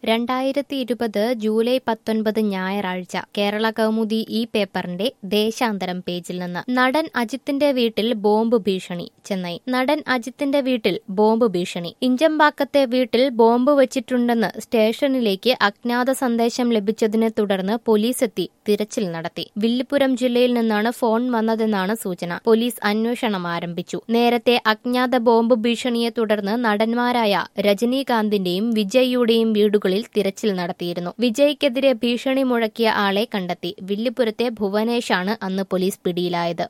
രണ്ടായിരത്തി ഇരുപത് ജൂലൈ പത്തൊൻപത് ഞായറാഴ്ച കേരള കൗമുദി ഈ പേപ്പറിന്റെ ദേശാന്തരം പേജിൽ നിന്ന് നടൻ അജിത്തിന്റെ വീട്ടിൽ ബോംബ് ഭീഷണി ചെന്നൈ നടൻ അജിത്തിന്റെ വീട്ടിൽ ബോംബ് ഭീഷണി ഇഞ്ചമ്പാക്കത്തെ വീട്ടിൽ ബോംബ് വെച്ചിട്ടുണ്ടെന്ന് സ്റ്റേഷനിലേക്ക് അജ്ഞാത സന്ദേശം ലഭിച്ചതിനെ തുടർന്ന് പോലീസ് എത്തി തിരച്ചിൽ നടത്തി വില്ലുപുരം ജില്ലയിൽ നിന്നാണ് ഫോൺ വന്നതെന്നാണ് സൂചന പോലീസ് അന്വേഷണം ആരംഭിച്ചു നേരത്തെ അജ്ഞാത ബോംബ് ഭീഷണിയെ തുടർന്ന് നടന്മാരായ രജനീകാന്തിന്റെയും വിജയ്യുടെയും വീടുകളിൽ തിരച്ചിൽ നടത്തിയിരുന്നു വിജയ്ക്കെതിരെ ഭീഷണി മുഴക്കിയ ആളെ കണ്ടെത്തി വില്ലുപുരത്തെ ഭുവനേഷാണ് അന്ന് പോലീസ് പിടിയിലായത്